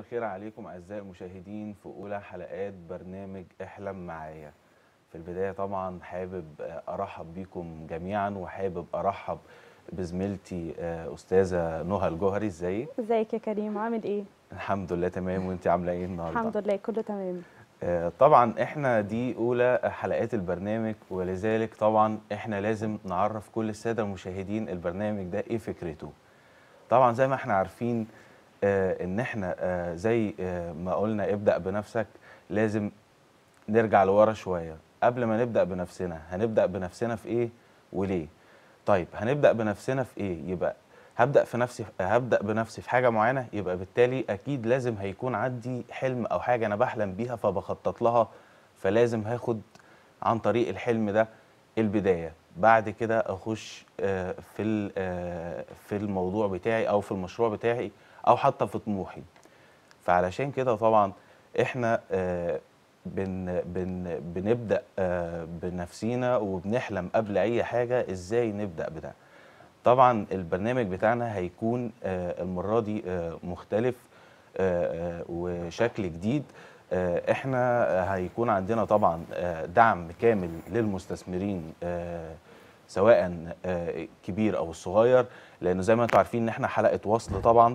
الخير عليكم أعزائي المشاهدين في أولى حلقات برنامج احلم معايا في البداية طبعا حابب أرحب بيكم جميعا وحابب أرحب بزميلتي آه، أستاذة نهى الجوهري ازيك؟ ازيك يا كريم عامل ايه؟ الحمد لله تمام وانت عاملة ايه النهاردة؟ الحمد لله كله تمام آه، طبعا احنا دي اولى حلقات البرنامج ولذلك طبعا احنا لازم نعرف كل الساده المشاهدين البرنامج ده ايه فكرته طبعا زي ما احنا عارفين آه، ان احنا آه، زي آه، ما قلنا ابدا بنفسك لازم نرجع لورا شويه قبل ما نبدا بنفسنا هنبدا بنفسنا في ايه وليه طيب هنبدا بنفسنا في ايه يبقى هبدا في نفسي هبدا بنفسي في حاجه معينه يبقى بالتالي اكيد لازم هيكون عندي حلم او حاجه انا بحلم بيها فبخطط لها فلازم هاخد عن طريق الحلم ده البدايه بعد كده اخش آه، في ال- آه، في الموضوع بتاعي او في المشروع بتاعي او حتى في طموحي فعلشان كده طبعا احنا آه، بن بن بنبدا آه، بنفسينا وبنحلم قبل اي حاجه ازاي نبدا بده طبعا البرنامج بتاعنا هيكون آه، المره دي آه، مختلف آه، آه، وشكل جديد آه، احنا هيكون عندنا طبعا آه، دعم كامل للمستثمرين آه، سواء آه، كبير او الصغير لانه زي ما انتم عارفين ان احنا حلقه وصل طبعا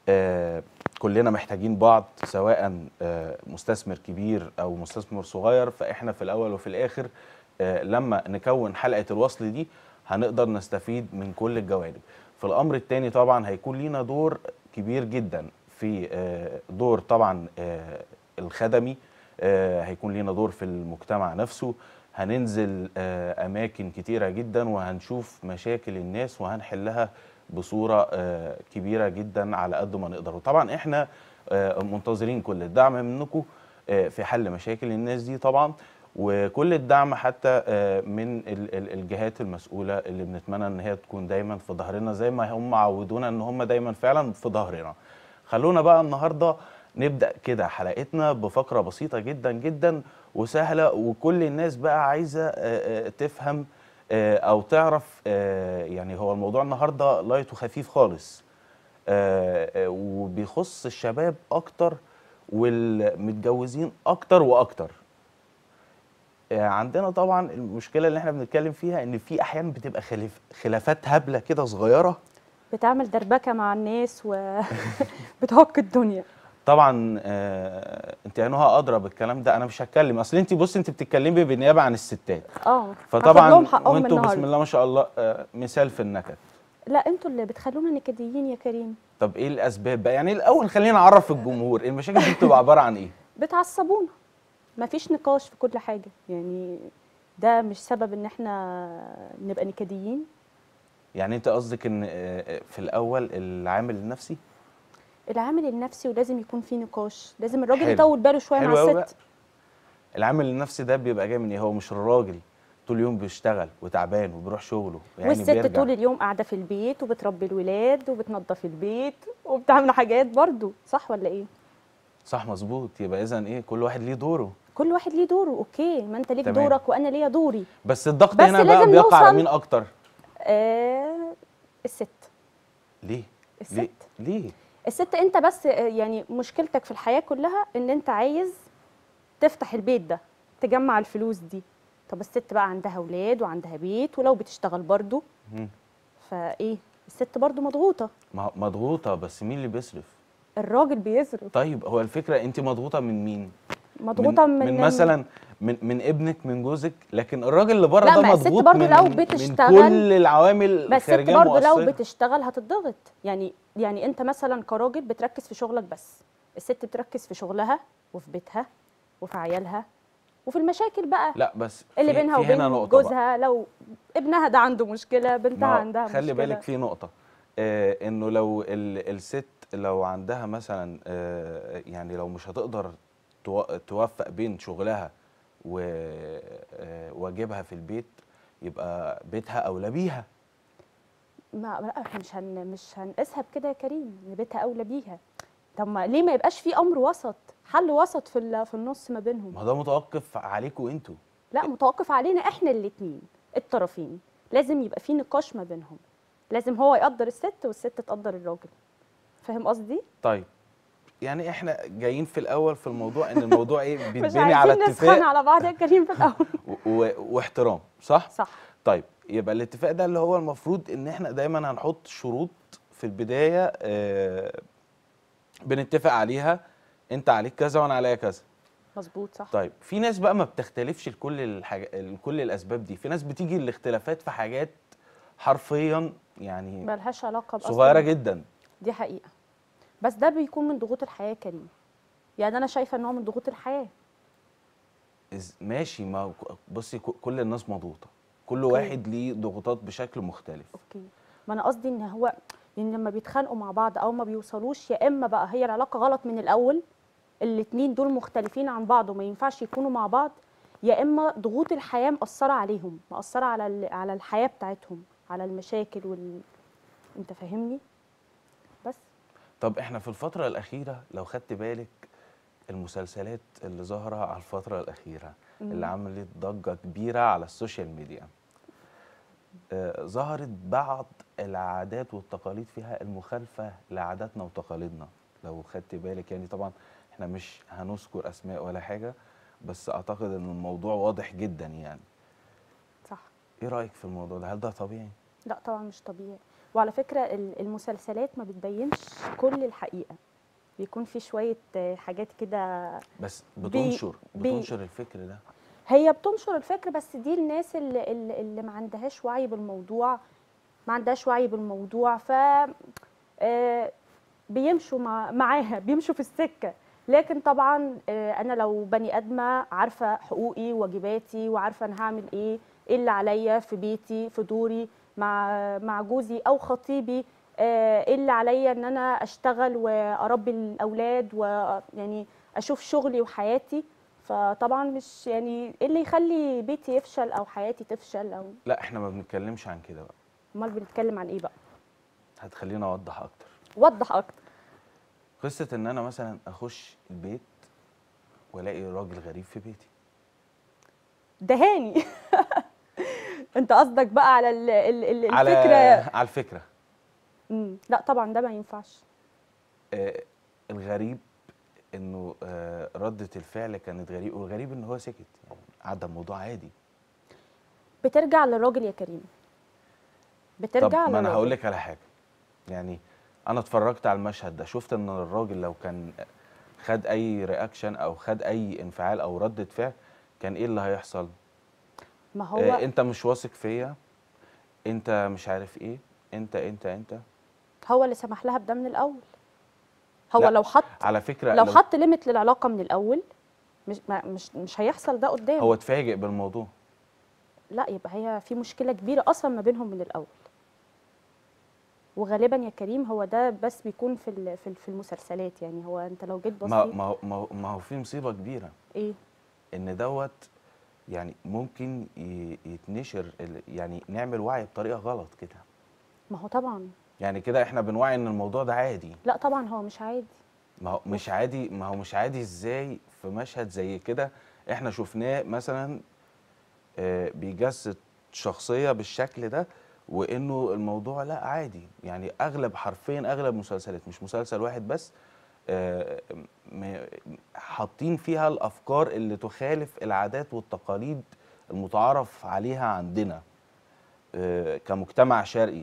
آه، كلنا محتاجين بعض سواء آه، مستثمر كبير او مستثمر صغير فاحنا في الاول وفي الاخر آه، لما نكون حلقه الوصل دي هنقدر نستفيد من كل الجوانب في الامر الثاني طبعا هيكون لينا دور كبير جدا في آه، دور طبعا آه، الخدمي آه، هيكون لينا دور في المجتمع نفسه هننزل آه، اماكن كتيره جدا وهنشوف مشاكل الناس وهنحلها بصوره آه، كبيره جدا على قد ما نقدر وطبعا احنا آه، منتظرين كل الدعم منكم آه، في حل مشاكل الناس دي طبعا وكل الدعم حتى آه، من ال- ال- الجهات المسؤوله اللي بنتمنى ان هي تكون دايما في ظهرنا زي ما هم عودونا ان هم دايما فعلا في ظهرنا خلونا بقى النهارده نبدا كده حلقتنا بفقره بسيطه جدا جدا وسهله وكل الناس بقى عايزه آه، آه، تفهم آه، او تعرف آه، يعني هو الموضوع النهارده لايت وخفيف خالص آه، آه، وبيخص الشباب اكتر والمتجوزين اكتر واكتر آه، عندنا طبعا المشكله اللي احنا بنتكلم فيها ان في احيانا بتبقى خلاف خلافات هبله كده صغيره بتعمل دربكه مع الناس وبتهك الدنيا طبعا آه انت يا نهى ادرى بالكلام ده انا مش هتكلم اصل انت بص انت بتتكلمي بالنيابه عن الستات اه هاخد فطبعا لهم حقهم وانتوا بسم النهارده الله ما شاء الله آه مثال في النكد لا انتوا اللي بتخلونا نكديين يا كريم طب ايه الاسباب بقى يعني الاول خلينا نعرف الجمهور المشاكل دي بتبقى عباره عن ايه بتعصبونا مفيش نقاش في كل حاجه يعني ده مش سبب ان احنا نبقى نكديين يعني انت قصدك ان آه، في الاول العامل النفسي العامل النفسي ولازم يكون في نقاش لازم الراجل حلو. يطول باله شويه حلو مع أوي بقى. الست العامل النفسي ده بيبقى جاي من ايه هو مش الراجل طول اليوم بيشتغل وتعبان وبيروح شغله يعني والست بيرجع. طول اليوم قاعده في البيت وبتربي الولاد وبتنظف البيت وبتعمل حاجات برضو صح ولا ايه صح مظبوط يبقى اذا ايه كل واحد ليه دوره كل واحد ليه دوره اوكي ما انت ليك تمام. دورك وانا ليا دوري بس الضغط بس هنا بقى لازم بيقع على نوصل- مين اكتر آه الست ليه الست ليه ليه الست انت بس آه، يعني مشكلتك في الحياه كلها ان انت عايز تفتح البيت ده تجمع الفلوس دي طب الست بقى عندها اولاد وعندها بيت ولو بتشتغل برضو مم. فايه الست برضو مضغوطه ما- مضغوطه بس مين اللي بيصرف الراجل بيصرف طيب هو الفكره انت مضغوطه من مين مضغوطه من, من, من مثلا من من ابنك من جوزك لكن الراجل اللي بره لا، ده ما الست مضغوط برضه من لو من بتشتغل- كل العوامل بس الست الخارجيه برضه لو مؤثرة. بتشتغل هتضغط يعني يعني انت مثلا كراجل بتركز في شغلك بس الست بتركز في شغلها وفي بيتها وفي عيالها وفي المشاكل بقى لا بس اللي في- بينها في هنا وبين نقطة بقى. جوزها لو ابنها ده عنده مشكله بنتها ما هو عندها خلي مشكله بالك في نقطة آه انه لو ال- الست لو عندها مثلا آه يعني لو مش هتقدر تو- توفق بين شغلها وواجبها في البيت يبقى بيتها اولى بيها ما لا احنا مش هن مش هنقيسها بكده يا كريم ان بيتها اولى بيها طب ما ليه ما يبقاش في امر وسط حل وسط في ال- في النص ما بينهم ما هو ده متوقف عليكم انتوا لا متوقف علينا احنا الاتنين الطرفين لازم يبقى في نقاش ما بينهم لازم هو يقدر الست والست تقدر الراجل فاهم قصدي طيب يعني احنا جايين في الاول في الموضوع ان الموضوع ايه مش بيتبني على عايزين نسخن اتفاق على بعض يا كريم في الاول و- و- واحترام صح صح طيب يبقى الاتفاق ده اللي هو المفروض ان احنا دايما هنحط شروط في البدايه آه بنتفق عليها انت عليك كذا وانا عليا كذا مظبوط صح طيب في ناس بقى ما بتختلفش لكل الحاجة لكل الاسباب دي في ناس بتيجي الاختلافات في حاجات حرفيا يعني ملهاش علاقه بأصلا صغيره جدا دي حقيقه بس ده بيكون من ضغوط الحياه يا كريم يعني انا شايفه ان هو من ضغوط الحياه إز- ماشي ما هو ك- بصي ك- كل الناس مضغوطه كل أوكي. واحد ليه ضغوطات بشكل مختلف اوكي ما انا قصدي ان هو يعني لما بيتخانقوا مع بعض او ما بيوصلوش يا اما بقى هي العلاقه غلط من الاول الاتنين دول مختلفين عن بعض وما ينفعش يكونوا مع بعض يا اما ضغوط الحياه مأثره عليهم مأثره على ال- على الحياه بتاعتهم على المشاكل وال انت فاهمني بس طب احنا في الفتره الاخيره لو خدت بالك المسلسلات اللي ظاهره على الفتره الاخيره اللي عملت ضجه كبيره على السوشيال ميديا آه، ظهرت بعض العادات والتقاليد فيها المخالفه لعاداتنا وتقاليدنا لو خدت بالك يعني طبعا احنا مش هنذكر اسماء ولا حاجه بس اعتقد ان الموضوع واضح جدا يعني صح ايه رايك في الموضوع ده هل ده طبيعي لا طبعا مش طبيعي وعلى فكره ال- المسلسلات ما بتبينش كل الحقيقه بيكون في شويه آه، حاجات كده بس بي- بتنشر بي- بتنشر الفكر ده هي بتنشر الفكر بس دي الناس اللي, اللي, اللي ما عندهاش وعي بالموضوع ما عندهاش وعي بالموضوع ف آه، بيمشوا مع معاها بيمشوا في السكه لكن طبعا آه، انا لو بني ادمه عارفه حقوقي وواجباتي وعارفه انا هعمل ايه ايه اللي عليا في بيتي في دوري مع مع جوزي او خطيبي آه، ايه اللي عليا ان انا اشتغل واربي الاولاد ويعني اشوف شغلي وحياتي فطبعا مش يعني ايه اللي يخلي بيتي يفشل او حياتي تفشل او لا احنا ما بنتكلمش عن كده بقى امال بنتكلم عن ايه بقى هتخلينا اوضح اكتر وضح اكتر قصه ان انا مثلا اخش البيت والاقي راجل غريب في بيتي دهاني انت قصدك بقى على ال ال ال على الفكره على الفكره مم. لا طبعا ده ما ينفعش آه الغريب انه آه رده الفعل كانت غريب والغريب ان هو سكت يعني عدى الموضوع عادي بترجع للراجل يا كريم بترجع طب ما انا للراجل. هقول لك على حاجه يعني انا اتفرجت على المشهد ده شفت ان الراجل لو كان خد اي رياكشن او خد اي انفعال او ردة فعل كان ايه اللي هيحصل ما هو آه انت مش واثق فيا انت مش عارف ايه انت انت انت هو اللي سمح لها بده من الاول هو لا، لو حط على فكره لو حط ليميت للعلاقه من الاول مش ما مش مش هيحصل ده قدام هو اتفاجئ بالموضوع لا يبقى هي في مشكله كبيره اصلا ما بينهم من الاول وغالبا يا كريم هو ده بس بيكون في ال- في ال- في المسلسلات يعني هو انت لو جيت ما بصيت ما هو- ما هو- ما هو في مصيبه كبيره ايه ان دوت يعني ممكن ي- يتنشر ال- يعني نعمل وعي بطريقه غلط كده ما هو طبعا يعني كده احنا بنوعي ان الموضوع ده عادي لا طبعا هو مش عادي ما هو مش عادي ما هو مش عادي ازاي في مشهد زي كده احنا شفناه مثلا آه، بيجسد شخصيه بالشكل ده وانه الموضوع لا عادي يعني اغلب حرفيا اغلب مسلسلات مش مسلسل واحد بس آه، م- حاطين فيها الافكار اللي تخالف العادات والتقاليد المتعارف عليها عندنا آه، كمجتمع شرقي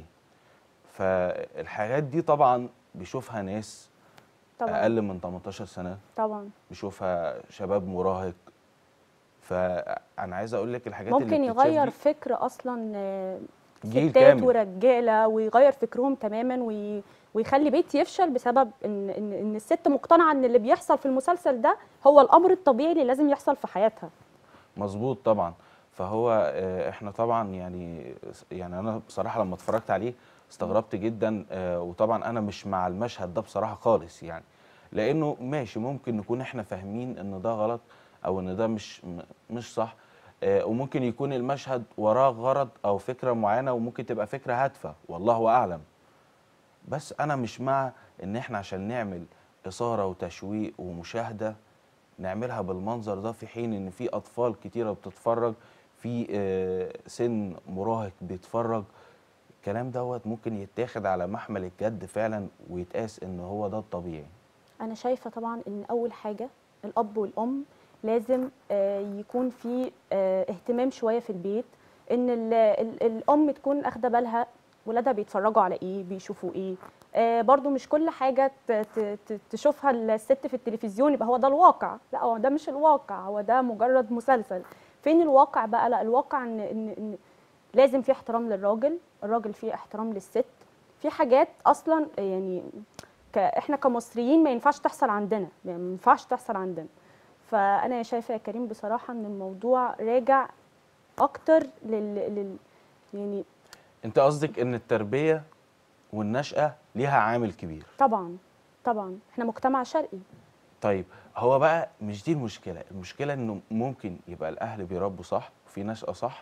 فالحاجات دي طبعا بيشوفها ناس طبعا اقل من 18 سنه طبعا بيشوفها شباب مراهق فانا عايز اقول لك الحاجات اللي ممكن بتتشاف يغير دي فكر اصلا آه، جيل ستات كامل. ورجاله ويغير فكرهم تماما وي... ويخلي بيت يفشل بسبب ان ان ان الست مقتنعه ان اللي بيحصل في المسلسل ده هو الامر الطبيعي اللي لازم يحصل في حياتها مظبوط طبعا فهو آه، احنا طبعا يعني يعني انا بصراحه لما اتفرجت عليه استغربت جدا آه، وطبعا انا مش مع المشهد ده بصراحه خالص يعني لانه ماشي ممكن نكون احنا فاهمين ان ده غلط او ان ده مش م- مش صح آه، وممكن يكون المشهد وراه غرض او فكره معينه وممكن تبقى فكره هادفه والله اعلم بس انا مش مع ان احنا عشان نعمل اثاره وتشويق ومشاهده نعملها بالمنظر ده في حين ان في اطفال كتيره بتتفرج في آه، سن مراهق بيتفرج الكلام دوت ممكن يتاخد على محمل الجد فعلا ويتقاس ان هو ده الطبيعي انا شايفه طبعا ان اول حاجه الاب والام لازم آه، يكون في آه، اهتمام شويه في البيت ان ال ال الام تكون اخده بالها ولادها بيتفرجوا على ايه بيشوفوا ايه آه، برضو مش كل حاجه ت- ت- ت- تشوفها الست في التلفزيون يبقى هو ده الواقع لا هو ده مش الواقع هو ده مجرد مسلسل فين الواقع بقى لا الواقع ان ان, إن لازم في احترام للراجل الراجل فيه احترام للست في حاجات اصلا يعني ك... احنا كمصريين ما ينفعش تحصل عندنا يعني ما ينفعش تحصل عندنا فانا شايفه يا كريم بصراحه ان الموضوع راجع اكتر لل, لل... يعني انت قصدك ان التربيه والنشأة ليها عامل كبير طبعا طبعا احنا مجتمع شرقي طيب هو بقى مش دي المشكلة المشكلة انه ممكن يبقى الاهل بيربوا صح وفي نشأة صح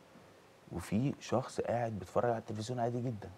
وفي شخص قاعد بيتفرج على التلفزيون عادي جدا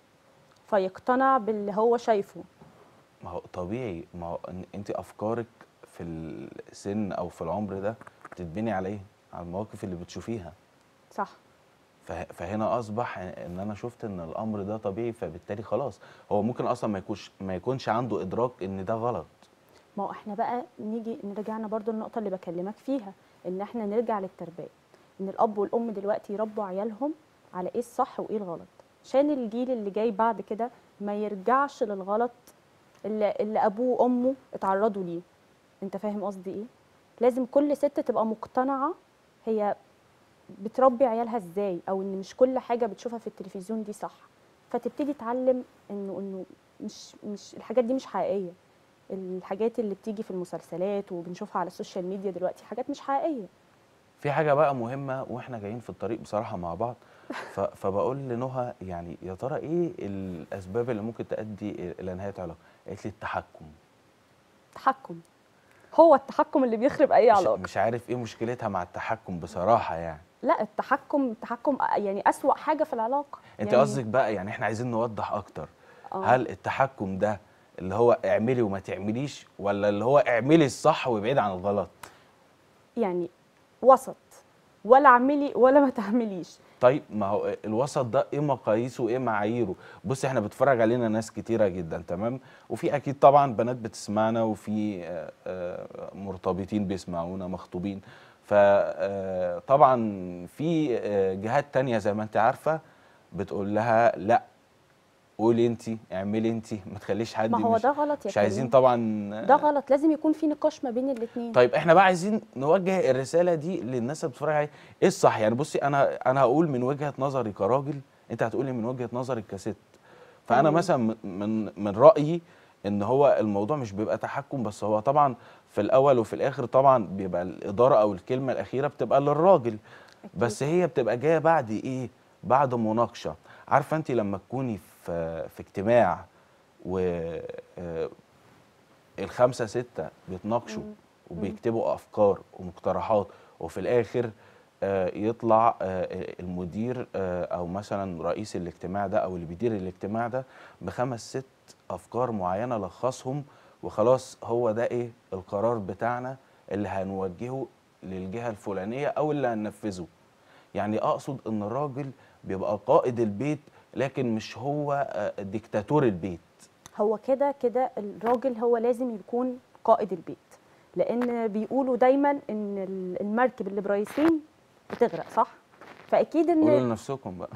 فيقتنع باللي هو شايفه ما هو طبيعي ما هو إن انت افكارك في السن او في العمر ده بتتبني على ايه على المواقف اللي بتشوفيها صح فه- فهنا اصبح ان انا شفت ان الامر ده طبيعي فبالتالي خلاص هو ممكن اصلا ما يكونش ما يكونش عنده ادراك ان ده غلط ما هو احنا بقى نيجي نرجعنا برضو النقطة اللي بكلمك فيها ان احنا نرجع للتربية ان الاب والام دلوقتي يربوا عيالهم على ايه الصح وايه الغلط عشان الجيل اللي جاي بعد كده ما يرجعش للغلط اللي, اللي ابوه وامه اتعرضوا ليه انت فاهم قصدي ايه لازم كل ست تبقى مقتنعة هي بتربي عيالها ازاي او ان مش كل حاجة بتشوفها في التلفزيون دي صح فتبتدي تعلم انه انه مش مش الحاجات دي مش حقيقية الحاجات اللي بتيجي في المسلسلات وبنشوفها على السوشيال ميديا دلوقتي حاجات مش حقيقيه في حاجه بقى مهمه واحنا جايين في الطريق بصراحه مع بعض ف- فبقول لنهى يعني يا ترى ايه الاسباب اللي ممكن تؤدي الى نهايه علاقه قالت لي التحكم تحكم هو التحكم اللي بيخرب اي مش, علاقه مش عارف ايه مشكلتها مع التحكم بصراحه يعني لا التحكم التحكم يعني اسوا حاجه في العلاقه انت يعني قصدك بقى يعني احنا عايزين نوضح اكتر آه. هل التحكم ده اللي هو اعملي وما تعمليش ولا اللي هو اعملي الصح وابعدي عن الغلط يعني وسط ولا اعملي ولا ما تعمليش طيب ما هو الوسط ده ايه مقاييسه وايه معاييره بص احنا بتفرج علينا ناس كتيره جدا تمام وفي اكيد طبعا بنات بتسمعنا وفي آه، آه، مرتبطين بيسمعونا مخطوبين فطبعا في آه، جهات تانية زي ما انت عارفه بتقول لها لا قولي انت اعملي انت ما تخليش حد ما هو مش, ده غلط يا مش عايزين كريم. طبعا ده غلط لازم يكون في نقاش ما بين الاثنين طيب احنا بقى عايزين نوجه الرساله دي للناس اللي بتتفرج عليها ايه الصح يعني بصي انا انا هقول من وجهه نظري كراجل انت هتقولي من وجهه نظرك كست فانا تمام. مثلا من- من من رايي ان هو الموضوع مش بيبقى تحكم بس هو طبعا في الاول وفي الاخر طبعا بيبقى الاداره او الكلمه الاخيره بتبقى للراجل أكيد. بس هي بتبقى جايه بعد ايه بعد مناقشه عارفه انت لما تكوني في في اجتماع و آه، الخمسه سته بيتناقشوا مم. وبيكتبوا افكار ومقترحات وفي الاخر آه، يطلع آه، المدير آه، او مثلا رئيس الاجتماع ده او اللي بيدير الاجتماع ده بخمس ست افكار معينه لخصهم وخلاص هو ده ايه القرار بتاعنا اللي هنوجهه للجهه الفلانيه او اللي هننفذه يعني اقصد ان الراجل بيبقى قائد البيت لكن مش هو آه، ديكتاتور البيت هو كده كده الراجل هو لازم يكون قائد البيت لان بيقولوا دايما ان ال- المركب اللي برئيسين بتغرق صح فاكيد قولوا ان لنفسكم بقى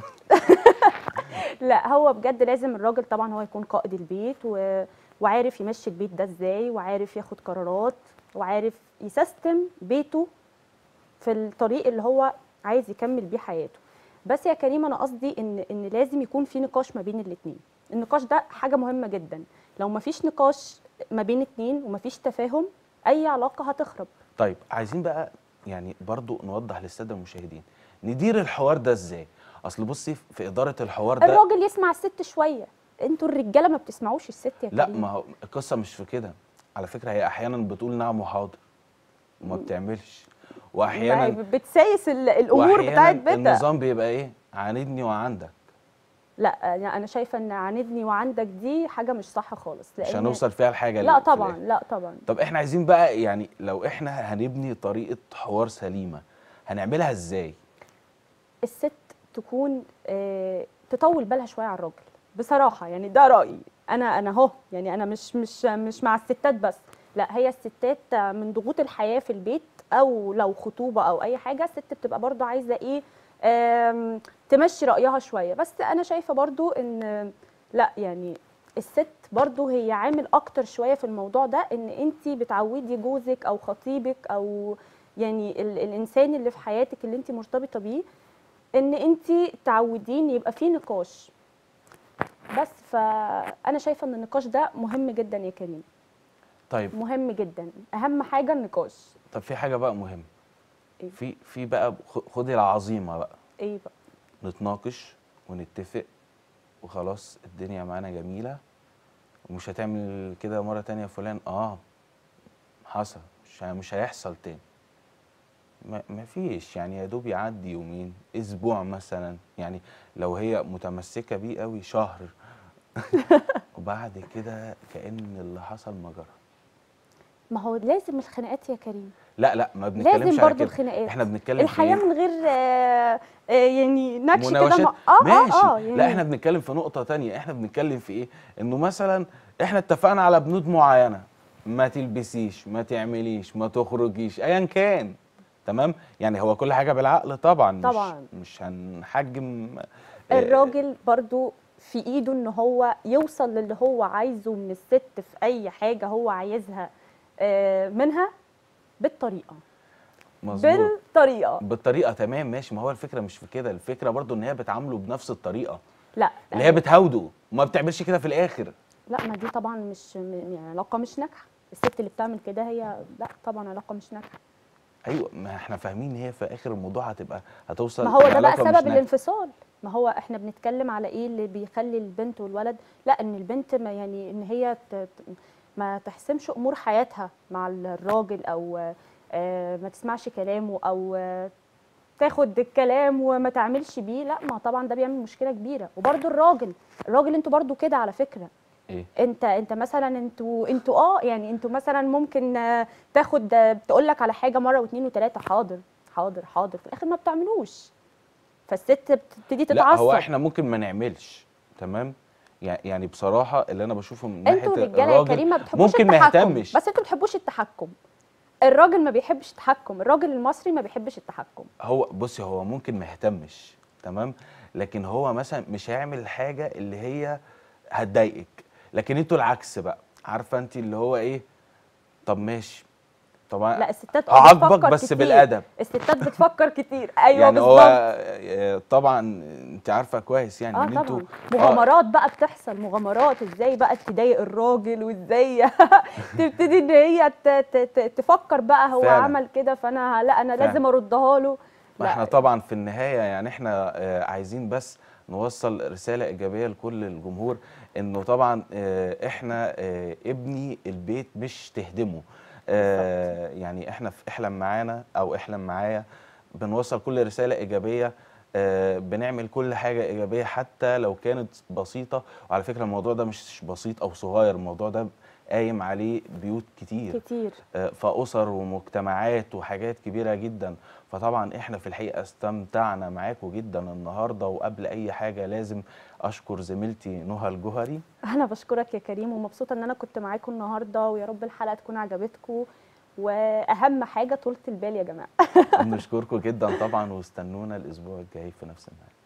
لا هو بجد لازم الراجل طبعا هو يكون قائد البيت و... وعارف يمشي البيت ده ازاي وعارف ياخد قرارات وعارف يسيستم بيته في الطريق اللي هو عايز يكمل بيه حياته بس يا كريم انا قصدي ان ان لازم يكون في نقاش ما بين الاثنين النقاش ده حاجه مهمه جدا لو ما فيش نقاش ما بين اتنين وما فيش تفاهم اي علاقه هتخرب طيب عايزين بقى يعني برضو نوضح للساده المشاهدين ندير الحوار ده ازاي اصل بصي في اداره الحوار ده الراجل يسمع الست شويه انتوا الرجاله ما بتسمعوش الست يا لا كريم ما هو القصه مش في كده على فكره هي احيانا بتقول نعم وحاضر وما بتعملش واحيانا ما بتسايس ال- الامور وأحياناً بتاعت بيتها النظام بيبقى ايه عاندني وعندك لا أنا- انا شايفه ان عاندني وعندك دي حاجه مش صح خالص مش لان هنوصل فيها لحاجه لا في طبعا الآخر. لا طبعا طب احنا عايزين بقى يعني لو احنا هنبني طريقه حوار سليمه هنعملها ازاي الست تكون آه، تطول بالها شويه على الراجل بصراحه يعني ده رايي انا انا اهو يعني انا مش مش مش مع الستات بس لا هي الستات من ضغوط الحياه في البيت او لو خطوبه او اي حاجه الست بتبقى برضو عايزه ايه آم، تمشي رايها شويه بس انا شايفه برضو ان لا يعني الست برضو هي عامل اكتر شويه في الموضوع ده ان انت بتعودي جوزك او خطيبك او يعني ال الانسان اللي في حياتك اللي انت مرتبطه بيه ان انت تعودين يبقى في نقاش بس فانا شايفه ان النقاش ده مهم جدا يا كريم طيب مهم جدا اهم حاجه النقاش طب في حاجه بقى مهمه إيه؟ في في بقى خ- خدي العظيمه بقى ايه بقى نتناقش ونتفق وخلاص الدنيا معانا جميله ومش هتعمل كده مره تانية يا فلان اه حصل مش ه- مش هيحصل تاني ما ما فيش يعني يا دوب يعدي يومين اسبوع مثلا يعني لو هي متمسكه بيه قوي شهر وبعد كده كأن اللي حصل ما جرى ما هو لازم الخناقات يا كريم لا لا ما بنتكلمش لازم على برضو كده الخناقات احنا بنتكلم في الحياه إيه؟ من غير آه آه يعني نكش كده مناوشات ما- اه ماشي اه اه يعني لا احنا بنتكلم في نقطة تانية احنا بنتكلم في ايه انه مثلا احنا اتفقنا على بنود معينة ما تلبسيش ما تعمليش ما تخرجيش ايا كان تمام يعني هو كل حاجة بالعقل طبعا مش طبعاً. مش هنحجم آه، الراجل برضو في ايده ان هو يوصل للي هو عايزه من الست في اي حاجه هو عايزها آه منها بالطريقه مظبوط بالطريقه بالطريقة تمام ماشي ما هو الفكرة مش في كده الفكرة برضو ان هي بتعامله بنفس الطريقة لا اللي هي بتهاوده وما بتعملش كده في الاخر لا ما دي طبعا مش م- يعني علاقه مش ناجحه الست اللي بتعمل كده هي لا طبعا علاقه مش ناجحه ايوه ما احنا فاهمين ان هي في اخر الموضوع هتبقى هتوصل ما هو ده بقى لعلاقة مش سبب ناجحة. الانفصال ما هو احنا بنتكلم على ايه اللي بيخلي البنت والولد لا ان البنت ما يعني ان هي ت- ت- ما تحسمش امور حياتها مع الراجل او آه، ما تسمعش كلامه او آه، تاخد الكلام وما تعملش بيه لا ما طبعا ده بيعمل مشكله كبيره وبرده الراجل الراجل انتوا برده كده على فكره ايه انت انت مثلا انتوا انتوا اه يعني انتوا مثلا ممكن آه، تاخد آه، تقول لك على حاجه مره واثنين وثلاثه حاضر حاضر حاضر في الاخر ما بتعملوش فالست بتبتدي لا هو تتعصب احنا ممكن ما نعملش تمام يع- يعني بصراحه اللي انا بشوفه من ناحيه انتوا الرجاله يا الراجل كريم ما بتحبوش ممكن ما التحكم يهتمش بس انتوا ما بتحبوش التحكم الراجل ما بيحبش التحكم الراجل المصري ما بيحبش التحكم هو بصي هو ممكن ما يهتمش تمام لكن هو مثلا مش هيعمل الحاجه اللي هي هتضايقك لكن انتوا العكس بقى عارفه انت اللي هو ايه طب ماشي طبعا لا الستات اه اعاقبك بتفكر بس كتير. بالادب الستات بتفكر كتير ايوه يعني بالظبط هو آه، طبعا انت عارفه كويس يعني اه ان انتوا طبعا مغامرات بقى بتحصل مغامرات ازاي بقى تضايق الراجل وازاي تبتدي ان هي ت- ت- ت- تفكر بقى هو فعلا. عمل كده فانا لا انا فعلا. لازم اردها له ما لا احنا طبعا في النهايه يعني احنا آه، عايزين بس نوصل رساله ايجابيه لكل الجمهور انه طبعا آه، احنا آه، ابني البيت مش تهدمه آه، يعني احنا في احلم معانا او احلم معايا بنوصل كل رساله ايجابيه آه، بنعمل كل حاجه ايجابيه حتى لو كانت بسيطه وعلى فكره الموضوع ده مش بسيط او صغير الموضوع ده قايم عليه بيوت كتير كتير آه، فأسر ومجتمعات وحاجات كبيرة جدا فطبعا احنا في الحقيقة استمتعنا معاكم جدا النهاردة وقبل أي حاجة لازم أشكر زميلتي نهى الجوهري انا بشكرك يا كريم ومبسوطه ان انا كنت معاكم النهارده ويا رب الحلقه تكون عجبتكم واهم حاجه طولة البال يا جماعه بنشكركم جدا طبعا واستنونا الأسبوع الجاي في نفس الميعاد